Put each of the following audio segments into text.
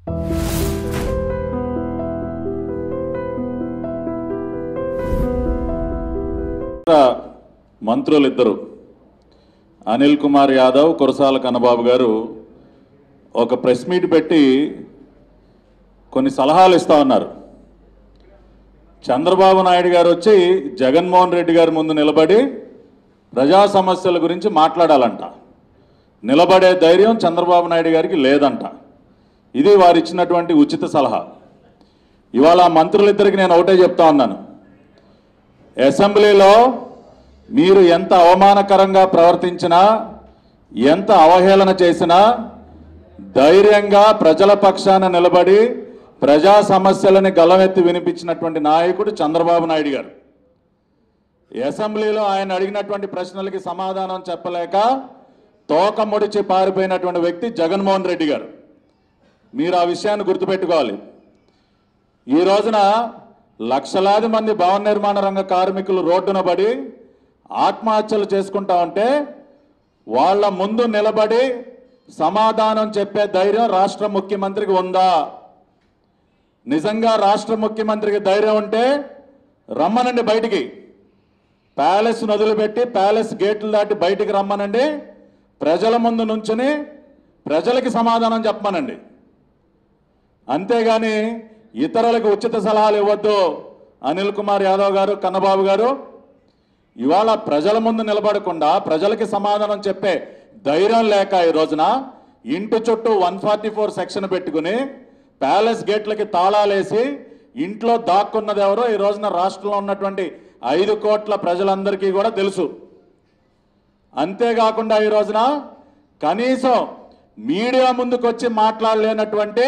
మంత్రులు ఇద్దరు అనిల్ కుమార్ యాదవ్ కురసాల కన్నబాబు గారు ఒక ప్రెస్ మీట్ పెట్టి కొన్ని సలహాలు ఇస్తా ఉన్నారు చంద్రబాబు నాయుడు గారు వచ్చి జగన్మోహన్ రెడ్డి గారి ముందు నిలబడి ప్రజా సమస్యల గురించి మాట్లాడాలంట నిలబడే ధైర్యం చంద్రబాబు నాయుడు గారికి లేదంట ఇది వారు ఇచ్చినటువంటి ఉచిత సలహా ఇవాళ ఆ మంత్రులిద్దరికి నేను ఒకటే చెప్తా ఉన్నాను అసెంబ్లీలో మీరు ఎంత అవమానకరంగా ప్రవర్తించినా ఎంత అవహేళన చేసినా ధైర్యంగా ప్రజల పక్షాన నిలబడి ప్రజా సమస్యలని గలమెత్తి వినిపించినటువంటి నాయకుడు చంద్రబాబు నాయుడు గారు అసెంబ్లీలో ఆయన అడిగినటువంటి ప్రశ్నలకి సమాధానం చెప్పలేక తోక ముడిచి పారిపోయినటువంటి వ్యక్తి జగన్మోహన్ రెడ్డి గారు మీరు ఆ విషయాన్ని గుర్తుపెట్టుకోవాలి ఈ రోజున లక్షలాది మంది భవన నిర్మాణ రంగ కార్మికులు రోడ్డున పడి ఆత్మహత్యలు చేసుకుంటా ఉంటే వాళ్ళ ముందు నిలబడి సమాధానం చెప్పే ధైర్యం రాష్ట్ర ముఖ్యమంత్రికి ఉందా నిజంగా రాష్ట్ర ముఖ్యమంత్రికి ధైర్యం ఉంటే రమ్మనండి బయటికి ప్యాలెస్ వదిలిపెట్టి ప్యాలెస్ గేట్లు దాటి బయటికి రమ్మనండి ప్రజల ముందు నుంచుని ప్రజలకి సమాధానం చెప్పమనండి అంతేగాని ఇతరులకు ఉచిత సలహాలు ఇవ్వద్దు అనిల్ కుమార్ యాదవ్ గారు కన్నబాబు గారు ఇవాళ ప్రజల ముందు నిలబడకుండా ప్రజలకి సమాధానం చెప్పే ధైర్యం లేక ఈ రోజున ఇంటి చుట్టూ వన్ ఫార్టీ ఫోర్ సెక్షన్ పెట్టుకుని ప్యాలెస్ గేట్లకి తాళాలేసి ఇంట్లో దాక్కున్నది ఎవరో ఈ రోజున రాష్ట్రంలో ఉన్నటువంటి ఐదు కోట్ల ప్రజలందరికీ కూడా తెలుసు అంతేకాకుండా ఈ రోజున కనీసం మీడియా ముందుకు వచ్చి మాట్లాడలేనటువంటి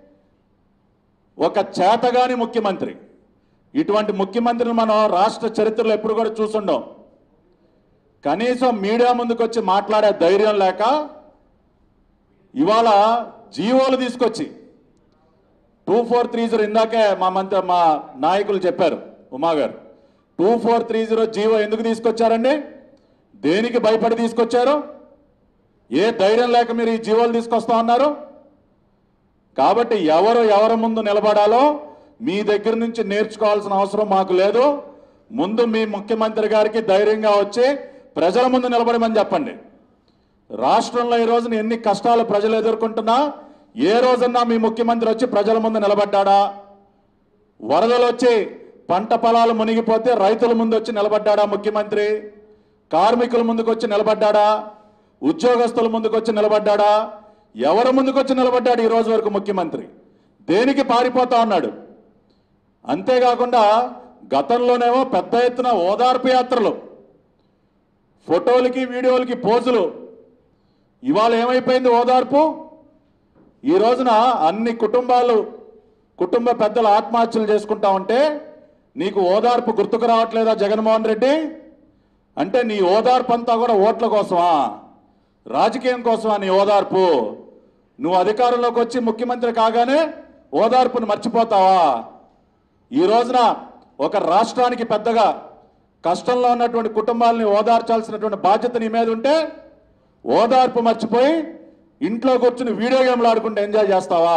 ఒక చేతగాని ముఖ్యమంత్రి ఇటువంటి ముఖ్యమంత్రిని మనం రాష్ట్ర చరిత్రలో ఎప్పుడు కూడా చూసుండం కనీసం మీడియా ముందుకు వచ్చి మాట్లాడే ధైర్యం లేక ఇవాళ జీవోలు తీసుకొచ్చి టూ ఫోర్ త్రీ జీరో ఇందాకే మా మంత్రి మా నాయకులు చెప్పారు Uma garu two four three zero GO ఎందుకు తీసుకొచ్చారండి దేనికి భయపడి తీసుకొచ్చారు ఏ ధైర్యం లేక మీరు ఈ జీవోలు తీసుకొస్తా ఉన్నారు కాబట్టి ఎవరు ఎవరి ముందు నిలబడాలో మీ దగ్గర నుంచి నేర్చుకోవాల్సిన అవసరం మాకు లేదు ముందు మీ ముఖ్యమంత్రి గారికి ధైర్యంగా వచ్చి ప్రజల ముందు నిలబడమని చెప్పండి రాష్ట్రంలో ఈ రోజున ఎన్ని కష్టాలు ప్రజలు ఎదుర్కొంటున్నా ఏ రోజన్నా మీ ముఖ్యమంత్రి వచ్చి ప్రజల ముందు నిలబడ్డాడా వరదలు వచ్చి పంట పొలాలు మునిగిపోతే రైతుల ముందు వచ్చి నిలబడ్డాడా ముఖ్యమంత్రి కార్మికుల ముందుకు వచ్చి నిలబడ్డాడా ఉద్యోగస్తుల ముందుకు వచ్చి నిలబడ్డాడా ఎవరి ముందుకు వచ్చి నిలబడ్డాడు ఈ రోజు వరకు ముఖ్యమంత్రి దేనికి పారిపోతా ఉన్నాడు అంతేకాకుండా గతంలోనేమో పెద్ద ఎత్తున ఓదార్పు యాత్రలు ఫోటోలకి వీడియోలకి పోజులు ఇవాళ ఏమైపోయింది ఓదార్పు ఈ రోజున అన్ని కుటుంబాలు కుటుంబ పెద్దలు ఆత్మహత్యలు చేసుకుంటా ఉంటే నీకు ఓదార్పు గుర్తుకు రావట్లేదా జగన్మోహన్ రెడ్డి అంటే నీ ఓదార్పు అంతా కూడా ఓట్ల కోసమా రాజకీయం కోసమా నీ ఓదార్పు నువ్వు అధికారంలోకి వచ్చి ముఖ్యమంత్రి కాగానే ఓదార్పును మర్చిపోతావా ఈ రోజున ఒక రాష్ట్రానికి పెద్దగా కష్టంలో ఉన్నటువంటి కుటుంబాలని ఓదార్చాల్సినటువంటి బాధ్యత నీ మీద ఉంటే ఓదార్పు మర్చిపోయి ఇంట్లో కూర్చుని వీడియో గేమ్లు ఆడుకుంటూ ఎంజాయ్ చేస్తావా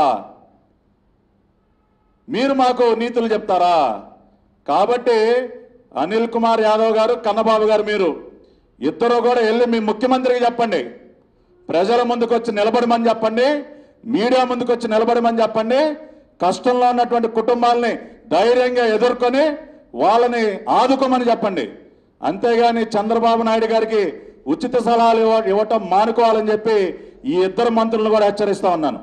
మీరు మాకు నీతులు చెప్తారా కాబట్టి అనిల్ కుమార్ యాదవ్ గారు కన్నబాబు గారు మీరు ఇద్దరు కూడా వెళ్ళి మీ ముఖ్యమంత్రికి చెప్పండి ప్రజల ముందుకు వచ్చి నిలబడమని చెప్పండి మీడియా ముందుకు వచ్చి నిలబడమని చెప్పండి కష్టంలో ఉన్నటువంటి కుటుంబాలని ధైర్యంగా ఎదుర్కొని వాళ్ళని ఆదుకోమని చెప్పండి అంతేగాని చంద్రబాబు నాయుడు గారికి ఉచిత సలహాలు ఇవ్వ- ఇవ్వటం మానుకోవాలని చెప్పి ఈ ఇద్దరు మంత్రులను కూడా హెచ్చరిస్తా ఉన్నాను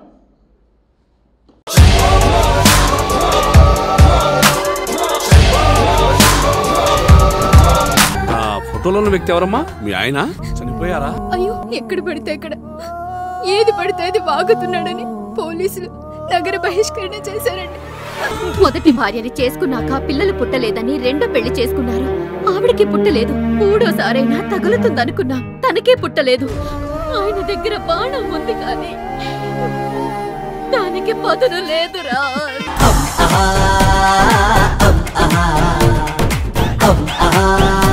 ఆ ఫోటోలో ఉన్న వ్యక్తి ఎవరమ్మా మీ ఆయన చనిపోయారా అయ్యో ఎక్కడ పడితే అక్కడ ఏది పడితే అది వాగుతున్నాడని పోలీసులు నగర బహిష్కరణ చేశారండి మొదటి భార్యని చేసుకున్నాక పిల్లలు పుట్టలేదని రెండో పెళ్లి చేసుకున్నారు ఆవిడకి పుట్టలేదు మూడోసారైనా తగులుతుందనుకున్నాం తనకే పుట్టలేదు ఆయన దగ్గర బాణం ఉంది కానీ దానికి పదును లేదురా ah, ah, ah, ah, ah, ah.